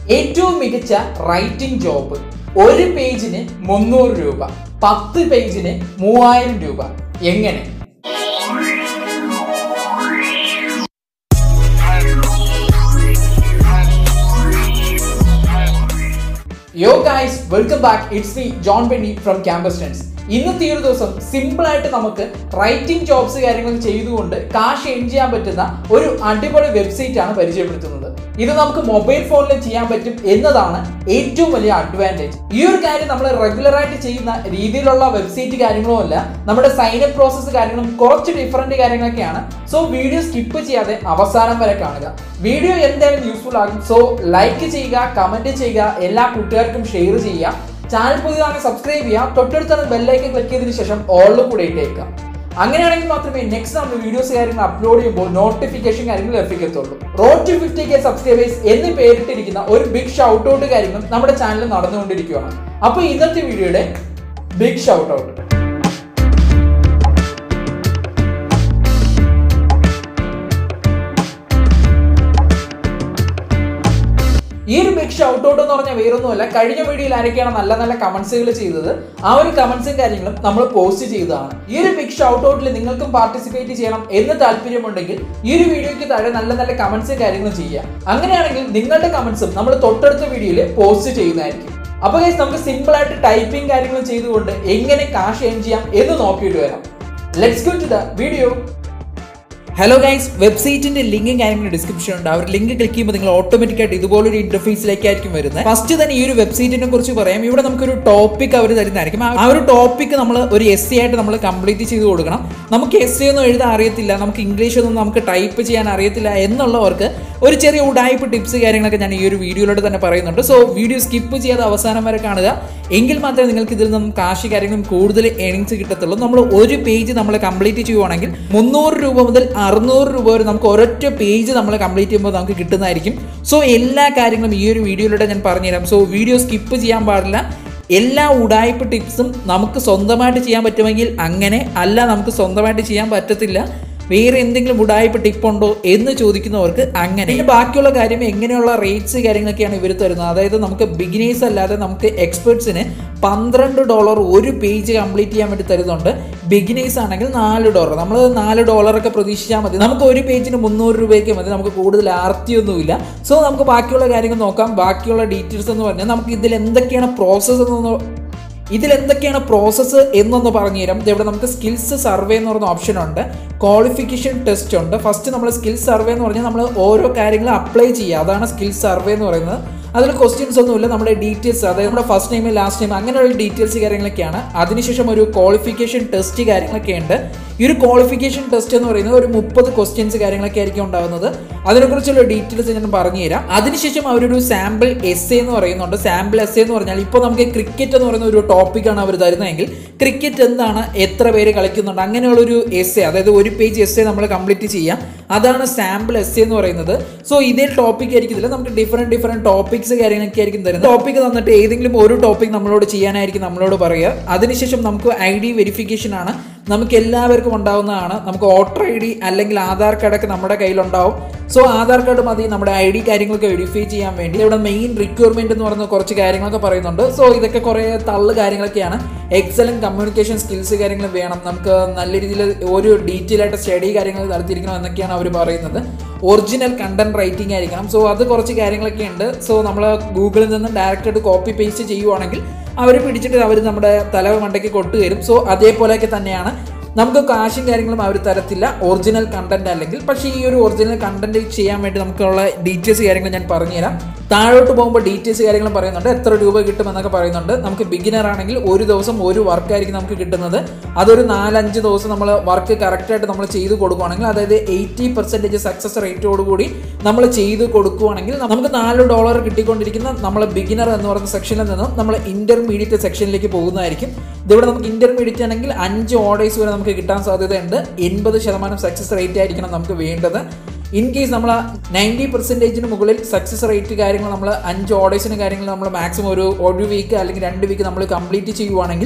ഏറ്റവും മികച്ച writing job ഒരു പേജിന് മുന്നൂറ് രൂപ പത്ത് പേജിന് മൂവായിരം രൂപ എങ്ങനെ യോ guys welcome back it's me John Benny from campus tens ഇന്നത്തെ ഈ ഒരു ദിവസം സിമ്പിൾ ആയിട്ട് നമുക്ക് റൈറ്റിംഗ് ജോബ്സ് കാര്യങ്ങൾ ചെയ്തുകൊണ്ട് കാശ് എയിൻ ചെയ്യാൻ പറ്റുന്ന ഒരു അടിപൊളി വെബ്സൈറ്റ് ആണ് പരിചയപ്പെടുത്തുന്നത് ഇത് നമുക്ക് മൊബൈൽ ഫോണിൽ ചെയ്യാൻ പറ്റും എന്നതാണ് ഏറ്റവും വലിയ അഡ്വാൻറ്റേജ് ഈ ഒരു കാര്യം നമ്മൾ റെഗുലർ ആയിട്ട് ചെയ്യുന്ന രീതിയിലുള്ള വെബ്സൈറ്റ് കാര്യങ്ങളും അല്ല നമ്മുടെ സൈൻ അപ്പ് പ്രോസസ്സ് കാര്യങ്ങളും കുറച്ച് ഡിഫറെന്റ് കാര്യങ്ങളൊക്കെയാണ് സോ വീഡിയോ സ്കിപ്പ് ചെയ്യാതെ അവസാനം വരെ കാണുക വീഡിയോ എന്തായാലും യൂസ്ഫുൾ ആകും സോ ലൈക്ക് ചെയ്യുക കമന്റ് ചെയ്യുക എല്ലാ കൂട്ടുകാർക്കും ഷെയർ ചെയ്യുക ചാനൽ പുതിയതാണ് സബ്സ്ക്രൈബ് ചെയ്യുക തൊട്ടടുത്താണ് ബെല്ലൈക്കൻ ക്ലിക്ക് ചെയ്തതിനു ശേഷം ഓളിലും കൂടെ ഇട്ടേക്കാം അങ്ങനെയാണെങ്കിൽ മാത്രമേ നെക്സ്റ്റ് നമ്മൾ വീഡിയോസ് കാര്യങ്ങൾ അപ്ലോഡ് ചെയ്യുമ്പോൾ നോട്ടിഫിക്കേഷൻ കാര്യങ്ങൾ ലഭിക്കത്തുള്ളൂ road to fifty K subscribers എന്ന് പേരിട്ടിരിക്കുന്ന ഒരു ബിഗ് ഷൗട്ട് ഔട്ട് കാര്യങ്ങളും നമ്മുടെ ചാനലിൽ നടന്നുകൊണ്ടിരിക്കുകയാണ് അപ്പോൾ ഇന്നത്തെ വീഡിയോയുടെ ബിഗ് ഷൗട്ട് ഔട്ട് ഈ ഒരു ബിഗ് ഷൗട്ട് ഔട്ട് എന്ന് പറഞ്ഞാൽ വേറൊന്നുമല്ല കഴിഞ്ഞ വീഡിയോയിൽ ആരൊക്കെയാണ് നല്ല നല്ല കമന്റ്സുകൾ ചെയ്തത് ആ ഒരു കമന്റ്സും കാര്യങ്ങളും നമ്മൾ പോസ്റ്റ് ചെയ്തതാണ് ഈ ഒരു ബിഗ് ഷൗട്ട് ഔട്ടിൽ നിങ്ങൾക്കും പാർട്ടിസിപ്പേറ്റ് ചെയ്യണം എന്ന് താല്പര്യമുണ്ടെങ്കിൽ ഈ ഒരു വീഡിയോയ്ക്ക് താഴെ നല്ല നല്ല കമന്റ്സും കാര്യങ്ങളും ചെയ്യാം അങ്ങനെയാണെങ്കിൽ നിങ്ങളുടെ കമന്റ്സും നമ്മൾ തൊട്ടടുത്ത വീഡിയോയിൽ പോസ്റ്റ് ചെയ്യുന്നതായിരിക്കും അപ്പൊ ഗൈസ് നമുക്ക് സിമ്പിൾ ആയിട്ട് ടൈപ്പിംഗ് കാര്യങ്ങളും ചെയ്തുകൊണ്ട് എങ്ങനെ കാശ് ഏൺ ചെയ്യാം എന്ന് നോക്കിയിട്ട് വരാം let's go to the video hello guys വെബ്സൈറ്റിന്റെ ലിങ്കും കാര്യങ്ങളും ഡിസ്ക്രിപ്ഷൻ ഉണ്ട് ആ ഒരു ലിങ്ക് ക്ലിക്ക് ചെയ്യുമ്പോൾ നിങ്ങൾ ഓട്ടോമാറ്റിക് ആയിട്ട് ഇതുപോലൊരു ഇന്റർഫേസിലേക്കായിരിക്കും വരുന്നത് ഫസ്റ്റ് തന്നെ ഈ ഒരു വെബ്സൈറ്റിനെ കുറിച്ച് പറയാം ഇവിടെ നമുക്കൊരു ടോപ്പിക് അവർ തരുന്നതായിരിക്കും ആ ഒരു ടോപ്പിക് നമ്മൾ ഒരു എസ് സി ആയിട്ട് നമ്മൾ കംപ്ലീറ്റ് ചെയ്ത് കൊടുക്കണം നമുക്ക് എസ് സി ഒന്നും എഴുതാൻ അറിയത്തില്ല നമുക്ക് ഇംഗ്ലീഷ് ഒന്നും നമുക്ക് ടൈപ്പ് ചെയ്യാൻ അറിയത്തില്ല എന്നുള്ളവർക്ക് ഒരു ചെറിയ ഉടായ്പ ടിപ്സ് കാര്യങ്ങളൊക്കെ ഞാൻ ഈ ഒരു വീഡിയോയിലൂടെ തന്നെ പറയുന്നുണ്ട് സോ വീഡിയോ സ്കിപ്പ് ചെയ്യാതെ അവസാനം വരെ കാണുക എങ്കിൽ മാത്രമേ നിങ്ങൾക്ക് ഇതിൽ നിന്നും കാശ് കാര്യങ്ങളും കൂടുതൽ ഏണിങ്സ് കിട്ടത്തുള്ളൂ നമ്മൾ ഒരു പേജ് നമ്മൾ കംപ്ലീറ്റ് ചെയ്യുവാണെങ്കിൽ മുന്നൂറ് രൂപ മുതൽ അറുന്നൂറ് രൂപ വരെ നമുക്ക് ഒരൊറ്റ പേജ് നമ്മൾ കംപ്ലീറ്റ് ചെയ്യുമ്പോൾ നമുക്ക് കിട്ടുന്നതായിരിക്കും സോ എല്ലാ കാര്യങ്ങളും ഈ ഒരു വീഡിയോയിലൂടെ ഞാൻ പറഞ്ഞുതരാം സോ വീഡിയോ സ്കിപ്പ് ചെയ്യാൻ പാടില്ല എല്ലാ ഉടായ്പ ടിപ്സും നമുക്ക് സ്വന്തമായിട്ട് ചെയ്യാൻ പറ്റുമെങ്കിൽ അങ്ങനെ അല്ല നമുക്ക് സ്വന്തമായിട്ട് ചെയ്യാൻ പറ്റത്തില്ല വേറെ എന്തെങ്കിലും ഉടായ്പ ടിപ്പ് ഉണ്ടോ എന്ന് ചോദിക്കുന്നവർക്ക് അങ്ങനെ പിന്നെ ബാക്കിയുള്ള കാര്യം എങ്ങനെയുള്ള റേറ്റ്സ് കാര്യങ്ങളൊക്കെയാണ് ഇവർ തരുന്നത് അതായത് നമുക്ക് ബിഗിനേഴ്സ് അല്ലാതെ നമുക്ക് എക്സ്പേർട്സിന് പന്ത്രണ്ട് ഡോളർ ഒരു പേജ് കംപ്ലീറ്റ് ചെയ്യാൻ വേണ്ടി തരുന്നുണ്ട് ബിഗിനേഴ്സ് ആണെങ്കിൽ നാല് ഡോളർ നമ്മൾ നാല് ഡോളറൊക്കെ പ്രതീക്ഷിച്ചാൽ മതി നമുക്ക് ഒരു പേജിന് മുന്നൂറ് രൂപയ്ക്ക് മതി നമുക്ക് കൂടുതൽ ആർത്തിയൊന്നുമില്ല സോ നമുക്ക് ബാക്കിയുള്ള കാര്യങ്ങൾ നോക്കാം ബാക്കിയുള്ള ഡീറ്റെയിൽസ് എന്ന് പറഞ്ഞാൽ നമുക്ക് ഇതിൽ എന്തൊക്കെയാണ് പ്രോസസ്സ് എന്ന് ഇതിൽ എന്തൊക്കെയാണ് പ്രോസസ്സ് എന്നൊന്ന് പറഞ്ഞുതരാം ഇവിടെ നമുക്ക് സ്കിൽസ് സർവേ എന്ന് പറയുന്ന ഓപ്ഷൻ ഉണ്ട് ക്വാളിഫിക്കേഷൻ ടെസ്റ്റ് ഉണ്ട് ഫസ്റ്റ് നമ്മൾ സ്കിൽസ് സർവേ എന്ന് പറഞ്ഞാൽ നമ്മൾ ഓരോ കാര്യങ്ങളും അപ്ലൈ ചെയ്യുക അതാണ് സ്കിൽസ് സർവേ എന്ന് പറയുന്നത് അതിൽ ക്വസ്റ്റ്യൻസ് ഒന്നുമില്ല നമ്മുടെ ഡീറ്റെയിൽസ് അതായത് നമ്മുടെ ഫസ്റ്റ് നെയിം ലാസ്റ്റ് നെയിം അങ്ങനെയുള്ള ഡീറ്റെയിൽസ് കാര്യങ്ങളൊക്കെയാണ് അതിനുശേഷം ഒരു ക്വാളിഫിക്കേഷൻ ടെസ്റ്റ് കാര്യങ്ങളൊക്കെ ഉണ്ട് ഈ ഒരു ക്വാളിഫിക്കേഷൻ ടെസ്റ്റ് എന്ന് പറയുന്നത് ഒരു മുപ്പത് ക്വസ്റ്റ്യൻസ് കാര്യങ്ങളൊക്കെ ആയിരിക്കും ഉണ്ടാകുന്നത് അതിനെക്കുറിച്ചുള്ള ഡീറ്റെയിൽസ് ഞാൻ പറഞ്ഞുതരാം അതിനുശേഷം അവരൊരു സാമ്പിൾ എസ് എന്ന് പറയുന്നുണ്ട് സാമ്പിൾ എസ് എന്ന് പറഞ്ഞാൽ ഇപ്പോൾ നമുക്ക് ക്രിക്കറ്റ് എന്ന് പറയുന്ന ഒരു ടോപ്പിക്കാണ് അവർ തരുന്നതെങ്കിൽ ക്രിക്കറ്റ് എന്താണ് എത്ര പേര് കളിക്കുന്നുണ്ട് അങ്ങനെയുള്ളൊരു എസ് അതായത് ഒരു പേജ് എസ് നമ്മൾ കംപ്ലീറ്റ് ചെയ്യാം അതാണ് സാമ്പിൾ എസ് എന്ന് പറയുന്നത് സോ ഇതേ ടോപ്പിക് ആയിരിക്കത്തില്ല നമുക്ക് ഡിഫറെൻറ്റ് ഡിഫറെൻറ്റ് ടോപ്പിക്സ് കാര്യങ്ങളൊക്കെ ആയിരിക്കും തരുന്നത് ടോപ്പിക് തന്നിട്ട് ഏതെങ്കിലും ഒരു ടോപ്പിക് നമ്മളോട് ചെയ്യാനായിരിക്കും നമ്മളോട് പറയുക അതിനുശേഷം നമുക്ക് ഐ ഡി വെരിഫിക്കേഷൻ ആണ് നമുക്ക് എല്ലാവർക്കും ഉണ്ടാവുന്നതാണ് നമുക്ക് വോട്ടർ ഐ ഡി അല്ലെങ്കിൽ ആധാർ കാർഡൊക്കെ നമ്മുടെ കയ്യിലുണ്ടാവും സോ ആധാർ കാർഡ് മതി നമ്മുടെ ഐ ഡി കാര്യങ്ങളൊക്കെ വെരിഫൈ ചെയ്യാൻ വേണ്ടി ഇവിടെ മെയിൻ റിക്വയർമെന്റ് എന്ന് പറയുന്ന കുറച്ച് കാര്യങ്ങളൊക്കെ പറയുന്നുണ്ട് സോ ഇതൊക്കെ കുറേ തള്ളു കാര്യങ്ങളൊക്കെയാണ് എക്സലന്റ് കമ്മ്യൂണിക്കേഷൻ സ്കിൽസ് കാര്യങ്ങൾ വേണം നമുക്ക് നല്ല രീതിയിൽ ഒരു ഡീറ്റെയിൽ ആയിട്ട് സ്റ്റഡി കാര്യങ്ങൾ നടത്തിയിരിക്കണം എന്നൊക്കെയാണ് അവർ പറയുന്നത് ഒറിജിനൽ കണ്ടന്റ് റൈറ്റിംഗ് ആയിരിക്കണം സോ അത് കുറച്ച് കാര്യങ്ങളൊക്കെ ഉണ്ട് സോ നമ്മൾ ഗൂഗിളിൽ നിന്ന് ഡയറക്റ്റ് ആയിട്ട് കോപ്പി പേസ്റ്റ് ചെയ്യുവാണെങ്കിൽ അവർ പിടിച്ചിട്ട് അവർ നമ്മുടെ തല മണ്ടയ്ക്ക് കൊട്ടുതരും സോ അതേപോലെയൊക്കെ തന്നെയാണ് നമുക്ക് കാശും കാര്യങ്ങളും അവർ തരത്തില്ല ഒറിജിനൽ കണ്ടന്റ് അല്ലെങ്കിൽ പക്ഷേ ഈ ഒരു ഒറിജിനൽ കണ്ടന്റ് ചെയ്യാൻ വേണ്ടി നമുക്കുള്ള ഡീറ്റെയിൽസ് കാര്യങ്ങൾ ഞാൻ പറഞ്ഞുതരാം താഴോട്ട് പോകുമ്പോൾ ഡീറ്റെയിൽസ് കാര്യങ്ങളും പറയുന്നുണ്ട് എത്ര രൂപ കിട്ടുമെന്നൊക്കെ പറയുന്നുണ്ട് നമുക്ക് ബിഗിനർ ആണെങ്കിൽ ഒരു ദിവസം ഒരു വർക്കായിരിക്കും നമുക്ക് കിട്ടുന്നത് അതൊരു നാലഞ്ച് ദിവസം നമ്മൾ വർക്ക് കറക്റ്റായിട്ട് നമ്മൾ ചെയ്ത് കൊടുക്കുകയാണെങ്കിൽ അതായത് എയ്റ്റി പെർസെൻറ്റേജ് സക്സസ് റേറ്റോടുകൂടി നമ്മൾ ചെയ്ത് കൊടുക്കുകയാണെങ്കിൽ നമുക്ക് നാല് ഡോളർ കിട്ടിക്കൊണ്ടിരിക്കുന്ന നമ്മൾ ബിഗിനർ എന്ന് പറയുന്ന സെക്ഷനിൽ നിന്നും നമ്മൾ ഇന്റർമീഡിയറ്റ് സെക്ഷനിലേക്ക് പോകുന്നതായിരിക്കും ഇതിവിടെ നമുക്ക് ഇന്റർമീഡിയറ്റ് ആണെങ്കിൽ അഞ്ച് ഓർഡേഴ്സ് വരെ നമുക്ക് കിട്ടാൻ സാധ്യതയുണ്ട് എൺപത് ശതമാനം സക്സസ് റേറ്റ് ആയിരിക്കണം നമുക്ക് വേണ്ടത് ഇൻ കേസ് നമ്മൾ നയൻറ്റി പെർസെൻറ്റേജിന് മുകളിൽ സക്സസ് റേറ്റ് കാര്യങ്ങൾ നമ്മൾ അഞ്ച് ഓർഡേഴ്സിന് കാര്യങ്ങൾ നമ്മൾ മാക്സിമം ഒരു ഒരു വീക്ക് അല്ലെങ്കിൽ രണ്ട് വീക്ക് നമ്മൾ കംപ്ലീറ്റ് ചെയ്യുവാണെങ്കിൽ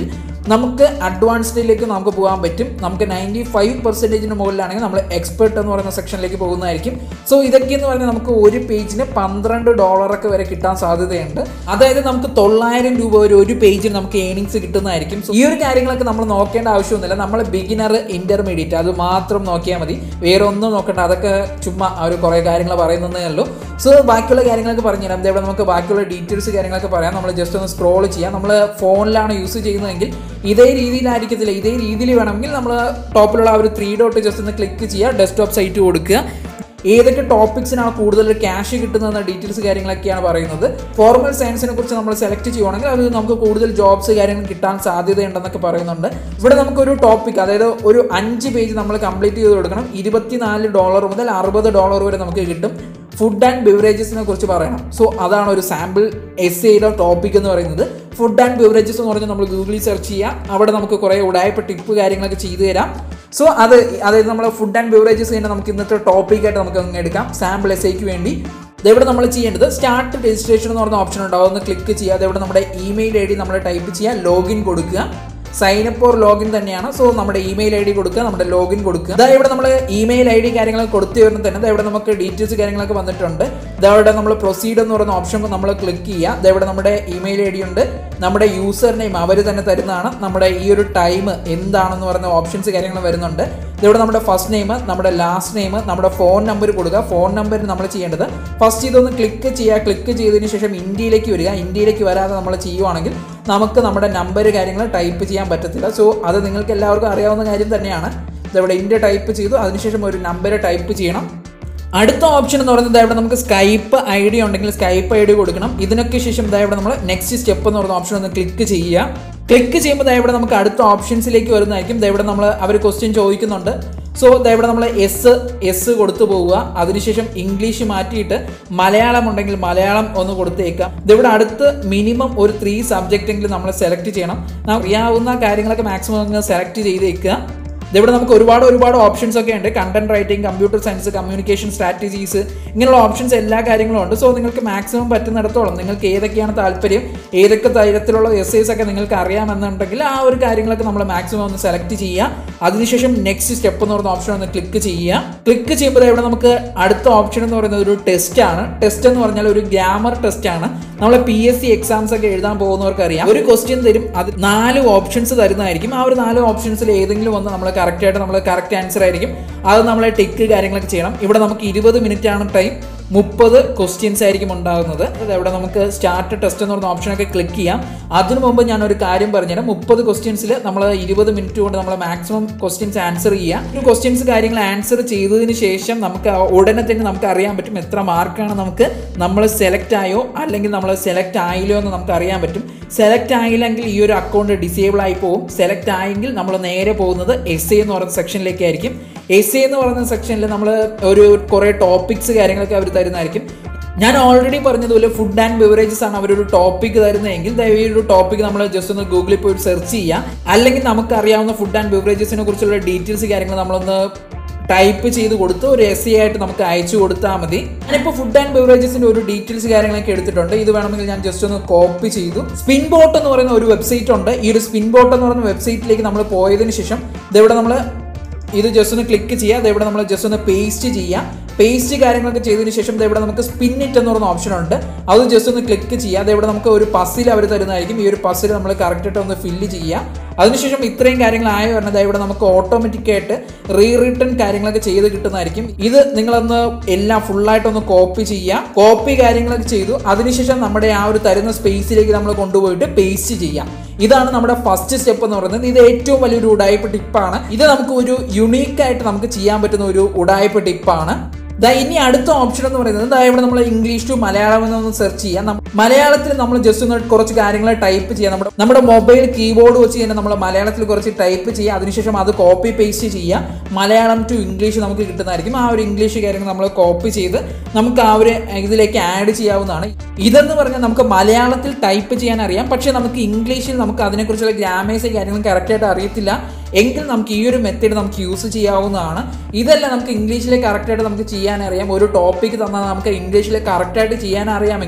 നമുക്ക് അഡ്വാൻസ്ഡിലേക്ക് നമുക്ക് പോകാൻ പറ്റും നമുക്ക് നയൻറ്റി ഫൈവ് പെർസെൻറ്റേജിന് മുകളിലാണെങ്കിൽ നമ്മൾ എക്സ്പെർട്ട് എന്ന് പറയുന്ന സെക്ഷനിലേക്ക് പോകുന്നതായിരിക്കും സോ ഇതൊക്കെ എന്ന് പറഞ്ഞാൽ നമുക്ക് ഒരു പേജിന് പന്ത്രണ്ട് ഡോളറൊക്കെ വരെ കിട്ടാൻ സാധ്യതയുണ്ട് അതായത് നമുക്ക് തൊള്ളായിരം രൂപ വരെ ഒരു പേജിന് നമുക്ക് ഏണിങ്സ് കിട്ടുന്നതായിരിക്കും സോ ഈ ഒരു കാര്യങ്ങളൊക്കെ നമ്മൾ നോക്കേണ്ട ആവശ്യമൊന്നുമില്ല നമ്മൾ ബിഗിനർ ഇന്റർമീഡിയറ്റ് അത് മാത്രം നോക്കിയാൽ മതി വേറെ ഒന്നും നോക്കണ്ട അതൊക്കെ ചുമ്മാ അവർ കുറേ കാര്യങ്ങൾ പറയുന്നതേ ഉള്ളൂ സോ ബാക്കിയുള്ള കാര്യങ്ങളൊക്കെ പറഞ്ഞുതരാം ഇവിടെ നമുക്ക് ബാക്കിയുള്ള ഡീറ്റെയിൽസ് കാര്യങ്ങളൊക്കെ പറയാം നമ്മൾ ജസ്റ്റ് ഒന്ന് സ്ക്രോൾ ചെയ്യാം നമ്മൾ ഫോണിലാണ് യൂസ് ചെയ്യുന്നതെങ്കിൽ ഇതേ രീതിയിലായിരിക്കത്തില്ല ഇതേ രീതിയിൽ വേണമെങ്കിൽ നമ്മൾ ടോപ്പിലുള്ള ആ ഒരു ത്രീ ഡോട്ട് ജസ്റ്റ് ഒന്ന് ക്ലിക്ക് ചെയ്യുക ഡെസ്ക്ടോപ്പ് സൈറ്റ് കൊടുക്കുക ഏതൊക്കെ ടോപ്പിക്സിനാണ് കൂടുതൽ ക്യാഷ് കിട്ടുന്ന ഡീറ്റെയിൽസ് കാര്യങ്ങളൊക്കെയാണ് പറയുന്നത് ഫോർമൽ സയൻസിനെ കുറിച്ച് നമ്മൾ സെലക്ട് ചെയ്യുവാണെങ്കിൽ അത് നമുക്ക് കൂടുതൽ ജോബ്സ് കാര്യങ്ങൾ കിട്ടാൻ സാധ്യതയുണ്ടെന്നൊക്കെ പറയുന്നുണ്ട് ഇവിടെ നമുക്കൊരു ടോപ്പിക് അതായത് ഒരു അഞ്ച് പേജ് നമ്മൾ കംപ്ലീറ്റ് ചെയ്ത് കൊടുക്കണം ഇരുപത്തിനാല് ഡോളർ മുതൽ അറുപത് ഡോളർ വരെ നമുക്ക് കിട്ടും ഫുഡ് ആൻഡ് ബിവറേജസിനെ കുറിച്ച് പറയണം സോ അതാണ് ഒരു സാമ്പിൾ എസ് എയുടെ ടോപ്പിക് എന്ന് പറയുന്നത് ഫുഡ് ആൻഡ് ബിവറേജസ് എന്ന് പറഞ്ഞാൽ നമ്മൾ ഗൂഗിളിൽ സെർച്ച് ചെയ്യാം അവിടെ നമുക്ക് കുറേ ഉടായ്പ ടിപ്പ് കാര്യങ്ങളൊക്കെ ചെയ്തു തരാം സോ അത് അതായത് നമ്മൾ ഫുഡ് ആൻഡ് ബിവറേജസ് തന്നെ നമുക്ക് ഇന്നത്തെ ടോപ്പിക്കായിട്ട് നമുക്ക് അങ്ങ് എടുക്കാം സാമ്പിൾ എസ് ഐക്ക് വേണ്ടി ഇതെവിടെ നമ്മൾ ചെയ്യേണ്ടത് സ്റ്റാർട്ട് രജിസ്ട്രേഷൻ എന്ന് പറഞ്ഞ ഓപ്ഷൻ ഉണ്ടാവും ഒന്ന് ക്ലിക്ക് ചെയ്യുക അതെവിടെ നമ്മുടെ ഇമെയിൽ ഐ ഡി നമ്മൾ ടൈപ്പ് ചെയ്യുക ലോഗിൻ കൊടുക്കുക സൈൻ അപ്പ് ഓർ ലോഗിൻ തന്നെയാണ് സോ നമ്മുടെ ഇമെയിൽ ഐ ഡി കൊടുക്കുക നമ്മുടെ ലോഗിൻ കൊടുക്കുക ഇതാ ഇവിടെ നമ്മൾ ഇമെയിൽ ഐ ഡി കാര്യങ്ങളൊക്കെ കൊടുത്തു വരുന്ന തന്നെ ഇതാ ഇവിടെ നമുക്ക് ഡീറ്റെയിൽസ് കാര്യങ്ങളൊക്കെ വന്നിട്ടുണ്ട് ഇതാ ഇവിടെ നമ്മൾ പ്രൊസീഡ് എന്ന് പറയുന്ന ഓപ്ഷൻ നമ്മൾ ക്ലിക്ക് ചെയ്യുക ഇതാ ഇവിടെ നമ്മുടെ ഇമെയിൽ ഐ ഡി ഉണ്ട് നമ്മുടെ യൂസർ നെയിം അവർ തന്നെ തരുന്നതാണ് നമ്മുടെ ഈ ഒരു ടൈം എന്താണെന്ന് പറയുന്ന ഓപ്ഷൻസ് കാര്യങ്ങൾ വരുന്നുണ്ട് ഇവിടെ നമ്മുടെ ഫസ്റ്റ് നെയിം നമ്മുടെ ലാസ്റ്റ് നെയിം നമ്മുടെ ഫോൺ നമ്പർ കൊടുക്കുക ഫോൺ നമ്പർ നമ്മൾ ചെയ്യേണ്ടത് ഫസ്റ്റ് ഇതൊന്ന് ക്ലിക്ക് ചെയ്യുക ക്ലിക്ക് ചെയ്തതിന് ശേഷം ഇന്ത്യയിലേക്ക് വരിക ഇന്ത്യയിലേക്ക് വരാതെ നമ്മൾ ചെയ്യുവാണെങ്കിൽ നമുക്ക് നമ്മുടെ നമ്പർ കാര്യങ്ങൾ ടൈപ്പ് ചെയ്യാൻ പറ്റത്തില്ല സോ അത് നിങ്ങൾക്ക് എല്ലാവർക്കും അറിയാവുന്ന കാര്യം തന്നെയാണ് ഇവിടെ ഇന്ത്യ ടൈപ്പ് ചെയ്തു അതിനുശേഷം ഒരു നമ്പർ ടൈപ്പ് ചെയ്യണം അടുത്ത ഓപ്ഷൻ എന്ന് പറയുന്നത് ഇവിടെ നമുക്ക് സ്കൈപ്പ് ഐ ഡി ഉണ്ടെങ്കിൽ സ്കൈപ്പ് ഐ ഡി കൊടുക്കണം ഇതിനൊക്കെ ശേഷം ഇതാ ഇവിടെ നമ്മൾ നെക്സ്റ്റ് സ്റ്റെപ്പ് എന്ന് പറയുന്ന ഓപ്ഷൻ ഒന്ന് ക്ലിക്ക് ചെയ്യുക ക്ലിക്ക് ചെയ്യുമ്പോൾ ദാ ഇവിടെ നമുക്ക് അടുത്ത ഓപ്ഷൻസിലേക്ക് വരുന്നതായിരിക്കും ദാ ഇവിടെ നമ്മൾ അവർ ക്വസ്റ്റ്യൻ ചോദിക്കുന്നുണ്ട് സോ ദാ ഇവിടെ നമ്മൾ എസ് എസ് കൊടുത്തു പോവുക അതിനുശേഷം ഇംഗ്ലീഷ് മാറ്റിയിട്ട് മലയാളം ഉണ്ടെങ്കിൽ മലയാളം ഒന്ന് കൊടുത്തേക്കാം ഇതിവിടെ അടുത്ത് മിനിമം ഒരു ത്രീ സബ്ജക്റ്റ് എങ്കിലും നമ്മൾ സെലക്ട് ചെയ്യണം നമുക്ക് അറിയാവുന്ന കാര്യങ്ങളൊക്കെ മാക്സിമം അങ്ങ് സെലക്ട് ചെയ്തേക്കുക ഇതിവിടെ നമുക്ക് ഒരുപാട് ഒരുപാട് ഓപ്ഷൻസ് ഒക്കെ ഉണ്ട് content writing computer science communication strategies ഇങ്ങനെയുള്ള ഓപ്ഷൻസ് എല്ലാ കാര്യങ്ങളും ഉണ്ട് സോ നിങ്ങൾക്ക് മാക്സിമം പറ്റുന്നിടത്തോളം നിങ്ങൾക്ക് ഏതൊക്കെയാണ് താല്പര്യം ഏതൊക്കെ തരത്തിലുള്ള എസ് ഐസ് ഒക്കെ നിങ്ങൾക്ക് അറിയാമെന്നുണ്ടെങ്കിൽ ആ ഒരു കാര്യങ്ങളൊക്കെ നമ്മൾ മാക്സിമം ഒന്ന് സെലക്ട് ചെയ്യുക അതിനുശേഷം നെക്സ്റ്റ് സ്റ്റെപ്പ് എന്ന് പറയുന്ന ഓപ്ഷൻ ഒന്ന് ക്ലിക്ക് ചെയ്യുക ക്ലിക്ക് ചെയ്യുമ്പോൾ ഇവിടെ നമുക്ക് അടുത്ത ഓപ്ഷൻ എന്ന് പറയുന്നത് ഒരു ടെസ്റ്റ് ആണ് ടെസ്റ്റ് എന്ന് പറഞ്ഞാൽ ഒരു ഗ്രാമർ ടെസ്റ്റ് ആണ് നമ്മൾ പി എസ് സി എക്സാംസ് ഒക്കെ എഴുതാൻ പോകുന്നവർക്ക് അറിയാം ഒരു ക്വസ്റ്റ്യൻ തരും അത് നാല് ഓപ്ഷൻസ് തരുന്നതായിരിക്കും ആ ഒരു നാല് ഓപ്ഷൻസിൽ ഏതെങ്കിലും ഒന്ന് നമ്മൾ കറക്റ്റ് ആയിട്ട് നമ്മൾ കറക്റ്റ് ആൻസർ ആയിരിക്കും അത് നമ്മൾ ടിക്ക് കാര്യങ്ങളൊക്കെ ചെയ്യണം ഇവിടെ നമുക്ക് ഇരുപത് മിനിറ്റ് ആണ് ടൈം മുപ്പത് ക്വസ്റ്റ്യൻസ് ആയിരിക്കും ഉണ്ടാകുന്നത് ഇവിടെ നമുക്ക് സ്റ്റാർട്ട് ടെസ്റ്റ് എന്ന് പറഞ്ഞ ഓപ്ഷനൊക്കെ ക്ലിക്ക് ചെയ്യാം അതിനു മുമ്പ് ഞാൻ ഒരു കാര്യം പറഞ്ഞുതരാം മുപ്പത് ക്വസ്റ്റ്യൻസിൽ നമ്മൾ ഇരുപത് മിനിറ്റ് കൊണ്ട് നമ്മൾ മാക്സിമം ക്വസ്റ്റ്യൻസ് ആൻസർ ചെയ്യുക ഈ ക്വസ്റ്റ്യൻസ് കാര്യങ്ങൾ ആൻസർ ചെയ്തതിന് ശേഷം നമുക്ക് ഉടനെ തന്നെ നമുക്ക് അറിയാൻ പറ്റും എത്ര മാർക്കാണ് നമുക്ക് നമ്മൾ സെലക്ട് ആയോ അല്ലെങ്കിൽ നമ്മൾ സെലക്ട് ആയില്ലോ എന്ന് നമുക്ക് അറിയാൻ പറ്റും സെലക്ട് ആയില്ലെങ്കിൽ ഈ ഒരു അക്കൗണ്ട് ഡിസേബിൾ ആയി പോകും സെലക്ട് ആയെങ്കിൽ നമ്മൾ നേരെ പോകുന്നത് എസ് എ എന്ന് പറയുന്ന സെക്ഷനിലേക്കായിരിക്കും എസ് എ എന്ന് പറയുന്ന സെക്ഷനിൽ നമ്മൾ ഒരു കുറേ ടോപ്പിക്സ് കാര്യങ്ങളൊക്കെ അവർ തരുന്നതായിരിക്കും ഞാൻ ഓൾറെഡി പറഞ്ഞതുപോലെ ഫുഡ് ആൻഡ് ബിവറേജസ് ആണ് അവരൊരു ടോപ്പിക് തരുന്നതെങ്കിൽ ദയവ് ഈ ഒരു ടോപ്പിക് നമ്മൾ ജസ്റ്റ് ഒന്ന് ഗൂഗിളിൽ പോയി സെർച്ച് ചെയ്യുക അല്ലെങ്കിൽ നമുക്ക് അറിയാവുന്ന ഫുഡ് ആൻഡ് ബിവറേജസിനെ കുറിച്ചുള്ള ഡീറ്റെയിൽസ് കാര്യങ്ങൾ നമ്മളൊന്ന് ടൈപ്പ് ചെയ്ത് കൊടുത്ത് ഒരു എസ് ആയിട്ട് നമുക്ക് അയച്ചു കൊടുത്താൽ മതി ഞാനിപ്പോൾ ഫുഡ് ആൻഡ് ബിവറേജസിന്റെ ഒരു ഡീറ്റെയിൽസ് കാര്യങ്ങളൊക്കെ എടുത്തിട്ടുണ്ട് ഇത് വേണമെങ്കിൽ ഞാൻ ജസ്റ്റ് ഒന്ന് കോപ്പി ചെയ്തു സ്പിൻ ബോട്ട് എന്ന് പറയുന്ന ഒരു വെബ്സൈറ്റ് ഉണ്ട് ഈ ഒരു സ്പിൻ ബോട്ട് എന്ന് പറയുന്ന വെബ്സൈറ്റിലേക്ക് നമ്മൾ പോയതിന് ശേഷം ഇതെവിടെ നമ്മൾ ഇത് ജസ്റ്റ് ഒന്ന് ക്ലിക്ക് ചെയ്യുക അതെവിടെ നമ്മൾ ജസ്റ്റ് ഒന്ന് പേസ്റ്റ് ചെയ്യുക പേസ്റ്റ് കാര്യങ്ങളൊക്കെ ചെയ്തതിന് ശേഷം ഇവിടെ നമുക്ക് സ്പിൻ ഇറ്റ് എന്ന് പറയുന്ന ഓപ്ഷൻ ഉണ്ട് അത് ജസ്റ്റ് ഒന്ന് ക്ലിക്ക് ചെയ്യുക അതെവിടെ നമുക്ക് ഒരു പസിൽ അവർ തരുന്നതായിരിക്കും ഈ ഒരു പസിൽ നമ്മൾ കറക്റ്റായിട്ട് ഒന്ന് ഫില്ല് ചെയ്യുക അതിനുശേഷം ഇത്രയും കാര്യങ്ങൾ ആയ പറഞ്ഞത് ഇവിടെ നമുക്ക് ഓട്ടോമാറ്റിക് ആയിട്ട് റീ റിട്ടേൺ കാര്യങ്ങളൊക്കെ ചെയ്ത് കിട്ടുന്നതായിരിക്കും ഇത് നിങ്ങളൊന്ന് എല്ലാം ഫുള്ളായിട്ടൊന്ന് കോപ്പി ചെയ്യുക കോപ്പി കാര്യങ്ങളൊക്കെ ചെയ്തു അതിനുശേഷം നമ്മുടെ ആ ഒരു തരുന്ന സ്പേസിലേക്ക് നമ്മൾ കൊണ്ടുപോയിട്ട് പേസ്റ്റ് ചെയ്യാം ഇതാണ് നമ്മുടെ ഫസ്റ്റ് സ്റ്റെപ്പ് എന്ന് പറയുന്നത് ഇത് ഏറ്റവും വലിയൊരു ഉടായ്പ ടിപ്പാണ് ഇത് നമുക്ക് ഒരു യുണീക്ക് ആയിട്ട് നമുക്ക് ചെയ്യാൻ പറ്റുന്ന ഒരു ഉടായ്പ ടിപ്പാണ് ദാ ഇനി അടുത്ത ഓപ്ഷൻ എന്ന് പറയുന്നത് ദാ ഇവിടെ നമ്മൾ ഇംഗ്ലീഷ് ടു മലയാളം എന്നൊന്ന് സെർച്ച് ചെയ്യാം നമ്മ- മലയാളത്തിൽ നമ്മൾ ജസ്റ്റ് ഒന്ന് കുറച്ച് കാര്യങ്ങൾ ടൈപ്പ് ചെയ്യാം നമ്മുടെ നമ്മുടെ മൊബൈൽ കീബോർഡ് വെച്ച് തന്നെ നമ്മൾ മലയാളത്തിൽ കുറച്ച് ടൈപ്പ് ചെയ്യുക അതിനുശേഷം അത് കോപ്പി പേസ്റ്റ് ചെയ്യുക മലയാളം ടു ഇംഗ്ലീഷ് നമുക്ക് കിട്ടുന്നതായിരിക്കും ആ ഒരു ഇംഗ്ലീഷ് കാര്യങ്ങൾ നമ്മൾ കോപ്പി ചെയ്ത് നമുക്ക് ആ ഒരു ഇതിലേക്ക് ആഡ് ചെയ്യാവുന്നതാണ് ഇതെന്ന് പറഞ്ഞാൽ നമുക്ക് മലയാളത്തിൽ ടൈപ്പ് ചെയ്യാൻ അറിയാം പക്ഷേ നമുക്ക് ഇംഗ്ലീഷിൽ നമുക്ക് അതിനെക്കുറിച്ചുള്ള ഗ്രാമേഴ്സ് കാര്യങ്ങളും കറക്റ്റായിട്ട് അറിയത്തില്ല എങ്കിൽ നമുക്ക് ഈ ഒരു മെത്തേഡ് നമുക്ക് യൂസ് ചെയ്യാവുന്നതാണ് ഇതെല്ലാം നമുക്ക് ഇംഗ്ലീഷിൽ കറക്റ്റായിട്ട് നമുക്ക് ചെയ്യാൻ അറിയാം ഒരു ടോപ്പിക് തന്നാൽ നമുക്ക് ഇംഗ്ലീഷിൽ കറക്റ്റായിട്ട് ചെയ്യാൻ അറിയാമെങ്കിൽ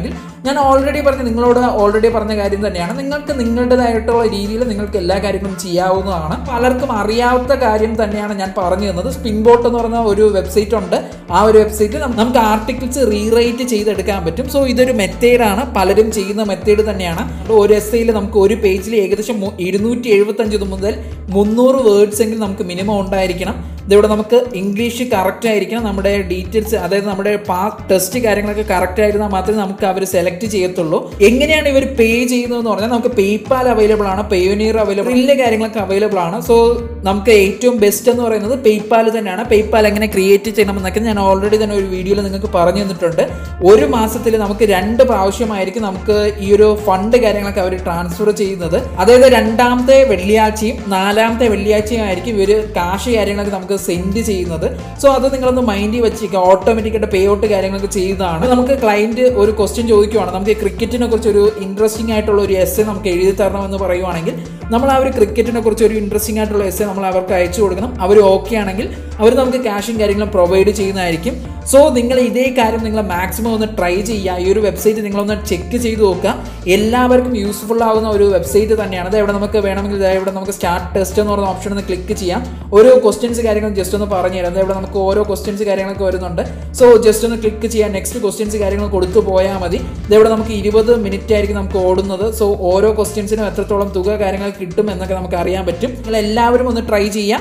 ഞാൻ ഓൾറെഡി പറഞ്ഞ നിങ്ങളോട് ഓൾറെഡി പറഞ്ഞ കാര്യം തന്നെയാണ് നിങ്ങൾക്ക് നിങ്ങളുടേതായിട്ടുള്ള രീതിയിൽ നിങ്ങൾക്ക് എല്ലാ കാര്യങ്ങളും ചെയ്യാവുന്നതാണ് പലർക്കും അറിയാത്ത കാര്യം തന്നെയാണ് ഞാൻ പറഞ്ഞു തന്നത് സ്പിൻ ബോട്ട് എന്ന് പറഞ്ഞ ഒരു വെബ്സൈറ്റ് ഉണ്ട് ആ ഒരു വെബ്സൈറ്റിൽ നമുക്ക് ആർട്ടിക്കിൾസ് റീറൈറ്റ് ചെയ്തെടുക്കാൻ പറ്റും സോ ഇതൊരു മെത്തേഡാണ് പലരും ചെയ്യുന്ന മെത്തേഡ് തന്നെയാണ് ഒരു എസ് ഐയിൽ നമുക്ക് ഒരു പേജിൽ ഏകദേശം മു- ഇരുന്നൂറ്റി എഴുപത്തഞ്ച് മുതൽ മുന്നൂറ് വേർഡ്സ് എങ്കിലും നമുക്ക് മിനിമം ഉണ്ടായിരിക്കണം ഇതിവിടെ നമുക്ക് ഇംഗ്ലീഷ് കറക്റ്റ് ആയിരിക്കണം നമ്മുടെ ഡീറ്റെയിൽസ് അതായത് നമ്മുടെ പാസ് ടെസ്റ്റ് കാര്യങ്ങളൊക്കെ കറക്റ്റ് ആയിരുന്നാൽ മാത്രമേ നമുക്ക് അവർ സെലക്ട് ചെയ്യത്തുള്ളൂ എങ്ങനെയാണ് ഇവർ പേ ചെയ്യുന്നതെന്ന് പറഞ്ഞാൽ നമുക്ക് പേയ്പാൽ അവൈലബിൾ ആണ് പേയോനിയർ അവൈലബിൾ വലിയ കാര്യങ്ങളൊക്കെ അവൈലബിൾ ആണ് സോ നമുക്ക് ഏറ്റവും ബെസ്റ്റ് എന്ന് പറയുന്നത് പേയ്പാൽ തന്നെയാണ് പേയ്പാൽ എങ്ങനെ ക്രിയേറ്റ് ചെയ്യണമെന്നൊക്കെ ഞാൻ ഓൾറെഡി തന്നെ ഒരു വീഡിയോയിൽ നിങ്ങൾക്ക് പറഞ്ഞു തന്നിട്ടുണ്ട് ഒരു മാസത്തിൽ നമുക്ക് രണ്ട് പ്രാവശ്യമായിരിക്കും നമുക്ക് ഈ ഒരു ഫണ്ട് കാര്യങ്ങളൊക്കെ അവർ ട്രാൻസ്ഫർ ചെയ്യുന്നത് അതായത് രണ്ടാമത്തെ വെള്ളിയാഴ്ചയും നാലാമത്തെ വെള്ളിയാഴ്ചയും ആയിരിക്കും ഇവർ കാശ് കാര്യങ്ങളൊക്കെ നമുക്ക് സെൻഡ് ചെയ്യുന്നത് സോ അത് നിങ്ങളൊന്ന് മൈൻഡിൽ വെച്ചിരിക്കുക ഓട്ടോമാറ്റിക്കായിട്ട് പേ ഔട്ട് കാര്യങ്ങളൊക്കെ ചെയ്യുന്നതാണ് നമുക്ക് ക്ലയന്റ് ഒരു ക്വസ്റ്റ്യൻ ചോദിക്കുവാണ് നമുക്ക് ക്രിക്കറ്റിനെ കുറിച്ച് ഒരു ഇൻട്രസ്റ്റിംഗ് ആയിട്ടുള്ള ഒരു എസ് നമുക്ക് എഴുതി തരണമെന്ന് പറയുവാണെങ്കിൽ നമ്മൾ ആ ഒരു ക്രിക്കറ്റിനെ കുറിച്ച് ഒരു ഇൻട്രസ്റ്റിംഗ് ആയിട്ടുള്ള എസ് നമ്മൾ അവർക്ക് അയച്ചു കൊടുക്കണം അവർ ഓക്കെ ആണെങ്കിൽ അവർ നമുക്ക് ക്യാഷും കാര്യങ്ങളും പ്രൊവൈഡ് ചെയ്യുന്നതായിരിക്കും സോ നിങ്ങൾ ഇതേ കാര്യം നിങ്ങൾ മാക്സിമം ഒന്ന് ട്രൈ ചെയ്യുക ഈ ഒരു വെബ്സൈറ്റ് നിങ്ങളൊന്ന് ചെക്ക് ചെയ്ത് നോക്കുക എല്ലാവർക്കും യൂസ്ഫുൾ ആവുന്ന ഒരു വെബ്സൈറ്റ് തന്നെയാണ് അത് ഇവിടെ നമുക്ക് വേണമെങ്കിൽ ദേ ഇവിടെ നമുക്ക് സ്റ്റാർട്ട് ടെസ്റ്റ് എന്ന് പറയുന്ന ഓപ്ഷൻ ഒന്ന് ക്ലിക്ക് ചെയ്യാം ഓരോ ക്വസ്റ്റ്യൻസ് കാര്യങ്ങൾ ജസ്റ്റ് ഒന്ന് പറഞ്ഞു തരാം ദേ ഇവിടെ നമുക്ക് ഓരോ ക്വസ്റ്റ്യൻസ് കാര്യങ്ങളൊക്കെ വരുന്നുണ്ട് സോ ജസ്റ്റ് ഒന്ന് ക്ലിക്ക് ചെയ്യാം നെക്സ്റ്റ് ക്വസ്റ്റ്യൻസ് കാര്യങ്ങൾ കൊടുത്തു പോയാൽ മതി ഇവിടെ നമുക്ക് ഇരുപത് മിനിറ്റ് ആയിരിക്കും നമുക്ക് ഓടുന്നത് സോ ഓരോ ക്വസ്റ്റ്യൻസിനും എത്രത്തോളം തുക കാര്യങ്ങൾ കിട്ടും എന്നൊക്കെ നമുക്ക് അറിയാൻ പറ്റും നിങ്ങൾ എല്ലാവരും ഒന്ന് ട്രൈ ചെയ്യാം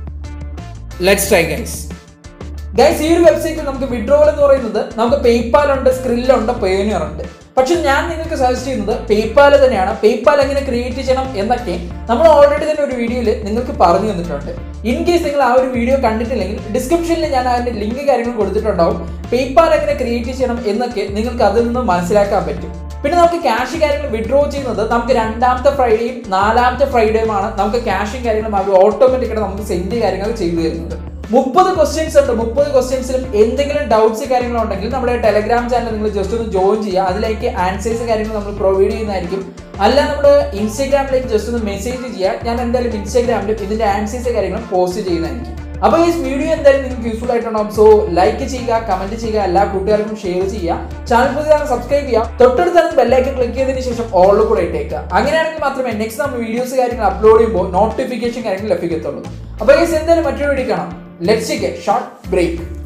ലെറ്റ്സ് ട്രൈ ഗൈസ് ഗൈസ് ഈ ഒരു വെബ്സൈറ്റിൽ നമുക്ക് വിഡ്രോവൽ എന്ന് പറയുന്നത് നമുക്ക് പേയ്പാൽ ഉണ്ട് സ്ക്രില്ല് ഉണ്ട് പേനിയർ ഉണ്ട് പക്ഷെ ഞാൻ നിങ്ങൾക്ക് സജസ്റ്റ് ചെയ്യുന്നത് പേയ്പാൽ തന്നെയാണ് പേയ്പാൽ എങ്ങനെ ക്രിയേറ്റ് ചെയ്യണം എന്നൊക്കെ നമ്മൾ ഓൾറെഡി തന്നെ ഒരു വീഡിയോയിൽ നിങ്ങൾക്ക് പറഞ്ഞു തന്നിട്ടുണ്ട് ഇൻ കേസ് നിങ്ങൾ ആ ഒരു വീഡിയോ കണ്ടിട്ടില്ലെങ്കിൽ ഡിസ്ക്രിപ്ഷനിൽ ഞാൻ അതിന്റെ ലിങ്ക് കാര്യങ്ങൾ കൊടുത്തിട്ടുണ്ടാവും പേയ്പാൽ എങ്ങനെ ക്രിയേറ്റ് ചെയ്യണം എന്നൊക്കെ നിങ്ങൾക്ക് അതിൽ നിന്ന് മനസ്സിലാക്കാൻ പറ്റും പിന്നെ നമുക്ക് ക്യാഷ് കാര്യങ്ങൾ വിഡ്രോ ചെയ്യുന്നത് നമുക്ക് രണ്ടാമത്തെ ഫ്രൈഡേയും നാലാമത്തെ ഫ്രൈഡേയുമാണ് നമുക്ക് ക്യാഷും കാര്യങ്ങളും അവർ ഓട്ടോമാറ്റിക്കായിട്ട് നമുക്ക് സെൻഡ് കാര്യങ്ങൾ ചെയ്തു തരുന്നത് മുപ്പത് ക്വസ്റ്റ്യൻസ് ഉണ്ട് മുപ്പത് ക്വസ്റ്റ്യൻസിലും എന്തെങ്കിലും ഡൗട്ട്സ് കാര്യങ്ങളോ ഉണ്ടെങ്കിൽ നമ്മുടെ ടെലഗ്രാം ചാനൽ നിങ്ങൾ ജസ്റ്റ് ഒന്ന് ജോയിൻ ചെയ്യുക അതിലേക്ക് ആൻസേഴ്സ് കാര്യങ്ങൾ നമ്മൾ പ്രൊവൈഡ് ചെയ്യുന്നതായിരിക്കും അല്ല നമ്മുടെ ഇൻസ്റ്റാഗ്രാമിലേക്ക് ജസ്റ്റ് ഒന്ന് മെസ്സേജ് ചെയ്യുക ഞാൻ എന്തായാലും ഇൻസ്റ്റാഗ്രാമിലും ഇതിന്റെ ആൻസേഴ്സ് കാര്യങ്ങളും പോസ്റ്റ് ചെയ്യുന്നതായിരിക്കും അപ്പോൾ ഈ വീഡിയോ എന്തായാലും നിങ്ങൾക്ക് യൂസ്ഫുൾ ആയിട്ടുണ്ടാവും സോ ലൈക്ക് ചെയ്യുക കമന്റ് ചെയ്യുക എല്ലാ കൂട്ടുകാർക്കും ഷെയർ ചെയ്യുക ചാനൽ പുതിയതാണ് സബ്സ്ക്രൈബ് ചെയ്യുക തൊട്ടടുത്ത് ബെല്ലൈക്കൻ ക്ലിക്ക് ചെയ്തതിന് ശേഷം ഓളിൽ കൂടെ ഇട്ടേക്കുക അങ്ങനെയാണെങ്കിൽ മാത്രമേ നെക്സ്റ്റ് നമ്മൾ വീഡിയോസ് കാര്യങ്ങൾ അപ്ലോഡ് ചെയ്യുമ്പോൾ നോട്ടിഫിക്കേഷൻ കാര്യങ്ങൾ ലഭിക്കത്തുള്ളൂ അപ്പോൾ ഈ എന്തായാലും മറ്റൊരു വീഡിയോ കാണാം ലെറ്റ്സ് ഷോർട്ട് ബ്രേക്ക്